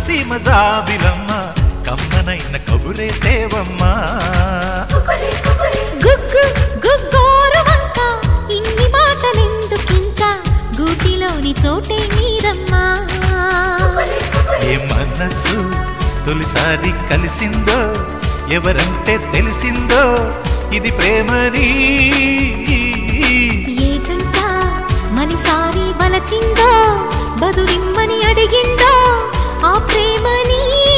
కోనసీమ జాబిలమ్మ కమ్మనైన కబురే తేవమ్మా గుగ్గు గుగ్గోరు వంక ఇన్ని మాటలెందుకింకా గూటిలోని చోటే నీదమ్మా ఏ మనసు తొలిసారి కలిసిందో ఎవరంటే తెలిసిందో ఇది ప్రేమని ఏ జంట మనిసారి వలచిందో బదులిమ్మని అడిగిందో ఆ ప్రేమని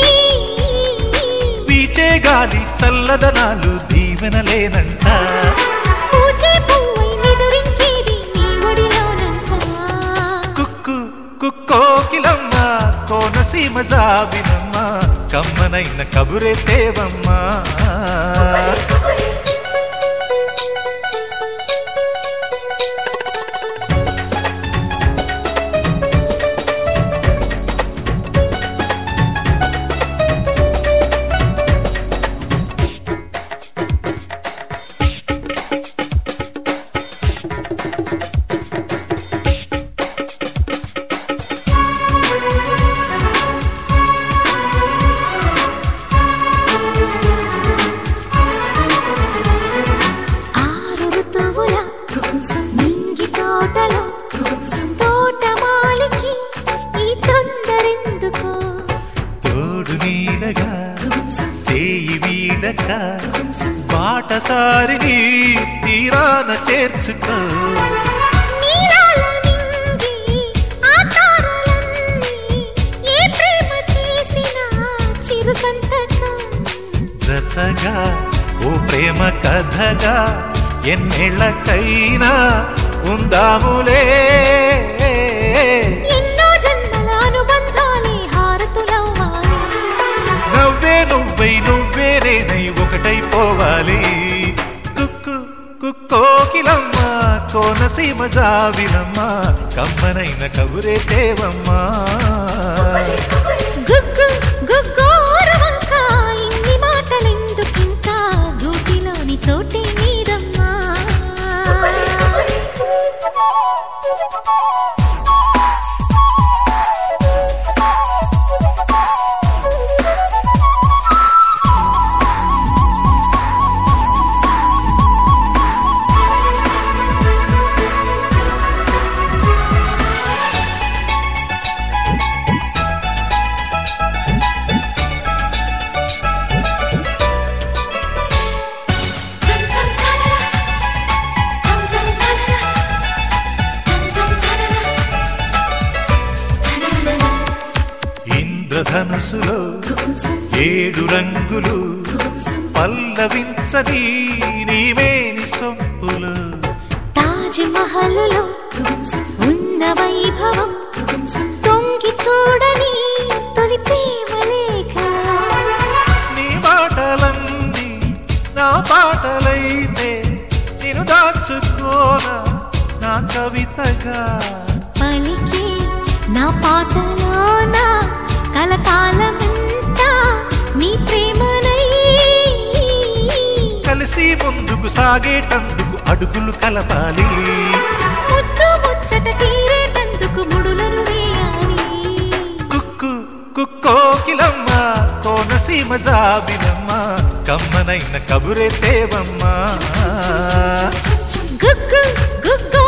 వీచే గాలి చల్లదనాలు దీవెనలేనంట పూచే పువ్వై నిదురించేది నీ ఒడిలోనంట కుక్కు కుక్కోకిలమ్మ కోనసీమ జాబిలమ్మ కమ్మనైన కబురే తేవమ్మా ఆరు ఋతువుల నింగి తోటలో తోటమాలికి ఈ తొందరెందుకో తోడు నీడగా చేయి వీడక బాటసారిని తీరాన చేర్చుకో నీలాల నింగి ఆ తారలన్నీ ఏ ప్రేమ చేసినా చిరు సంతకం జతగా ఓ ప్రేమ కథగా ఎన్నేళ్ళకైనా ఉందాములే ఎన్నో జన్మల అనుబంధాలే హారతులవ్వాలి నవ్వే నువ్వై నువ్వే నేనై ఒకటైపోవాలి కుక్కు కుక్కోకిలమ్మ కోనసీమ జావిలమ్మ కమ్మనైన కబురే తేవమ్మా గుగ్గు గుగ్గోరు వంక ఇన్ని మాటలెందుకింకా గూటిలోని చోటే నీదమ్మా ఇంద్రధనుసులో ఏడు రంగులు పల్లవించని నీవేని సొంపులు తాజ్ మహల్లో ఉన్న వైభవం తొంగి చూడని తొలి ప్రేమ లేఖ నీ మాటలన్నీ నా పాటలైతే నేను దాచుకోన నా కవితగా పలికే నా పాటలోన కలకాలమంతా నీ ప్రేమనై కలిసి ముందుకు సాగేటందుకు అడుగులు కలపాలి ముద్దు ముచ్చట తీరేటందుకు ముడులను వేయాలి కుక్కు కుక్కోకిలమ్మ కోనసీమ జాబిలమ్మ కమ్మనైన కబురే తేవమ్మా గుగ్గు గుగ్గు